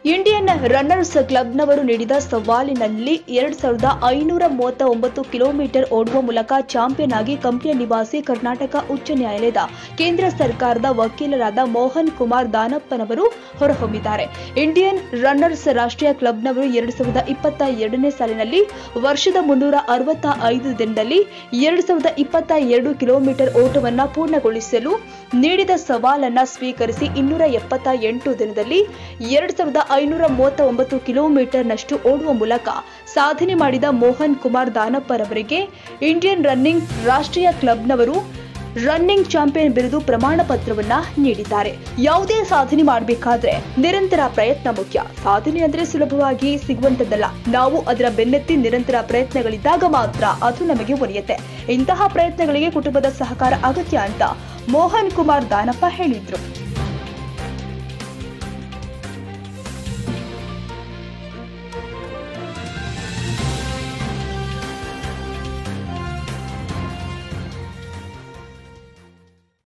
Indian runners ಕ್ಲಬ್ನವರು ನೀಡಿದ ಸವಾಲಿನಲ್ಲಿ ಎರಡ್ ಸಾವಿರದ ಐನೂರ ಮೂವತ್ತ ಒಂಬತ್ತು ಕಿಲೋಮೀಟರ್ ಓಡುವ ಮೂಲಕ ಚಾಂಪಿಯನ್ ಆಗಿ ಕಂಪ್ನಿಯ ನಿವಾಸಿ ಕರ್ನಾಟಕ ಉಚ್ಚ ನ್ಯಾಯಾಲಯದ ಕೇಂದ್ರ ಸರ್ಕಾರದ ವಕೀಲರಾದ ಮೋಹನ್ ಕುಮಾರ್ ದಾನಪ್ಪನವರು ಹೊರಹೊಮ್ಮಿದ್ದಾರೆ ಇಂಡಿಯನ್ ರನ್ನರ್ಸ್ ರಾಷ್ಟ್ರೀಯ ಕ್ಲಬ್ನವರು ಎರಡ್ ಸಾವಿರದ ಇಪ್ಪತ್ತ ಎರಡನೇ ಸಾಲಿನಲ್ಲಿ ವರ್ಷದ ಮುನ್ನೂರ ಅರವತ್ತ ಐದು ದಿನದಲ್ಲಿ ಎರಡ್ ಸಾವಿರದ ಇಪ್ಪತ್ತ ಎರಡು ಕಿಲೋಮೀಟರ್ ಓಟವನ್ನ ಪೂರ್ಣಗೊಳಿಸಲು ನೀಡಿದ ಸವಾಲನ್ನ ಸ್ವೀಕರಿಸಿ ಇನ್ನೂರ ಎಪ್ಪತ್ತ ಎಂಟು ದಿನದಲ್ಲಿ ಎರಡ್ ಸಾವಿರದ ಐನೂರ ಮೂವತ್ತ ಒಂಬತ್ತು ಕಿಲೋಮೀಟರ್ನಷ್ಟು ಓಡುವ ಮೂಲಕ ಸಾಧನೆ ಮಾಡಿದ ಮೋಹನ್ ಕುಮಾರ್ ದಾನಪ್ಪರವರಿಗೆ ಇಂಡಿಯನ್ ರನ್ನಿಂಗ್ ರಾಷ್ಟ್ರೀಯ ಕ್ಲಬ್ನವರು ರನ್ನಿಂಗ್ ಚಾಂಪಿಯನ್ ಬಿರುದು ಪ್ರಮಾಣ ಪತ್ರವನ್ನ ನೀಡಿದ್ದಾರೆ ಯಾವುದೇ ಸಾಧನೆ ಮಾಡಬೇಕಾದ್ರೆ ನಿರಂತರ ಪ್ರಯತ್ನ ಮುಖ್ಯ ಸಾಧನೆ ಅಂದ್ರೆ ಸುಲಭವಾಗಿ ಸಿಗುವಂತದ್ದಲ್ಲ ನಾವು ಅದರ ಬೆನ್ನತ್ತಿ ನಿರಂತರ ಪ್ರಯತ್ನಗಳಿದ್ದಾಗ ಮಾತ್ರ ಅದು ನಮಗೆ ಒಲಿಯುತ್ತೆ ಇಂತಹ ಪ್ರಯತ್ನಗಳಿಗೆ ಕುಟುಂಬದ ಸಹಕಾರ ಅಗತ್ಯ ಅಂತ ಮೋಹನ್ ಕುಮಾರ್ ದಾನಪ್ಪ ಹೇಳಿದ್ರು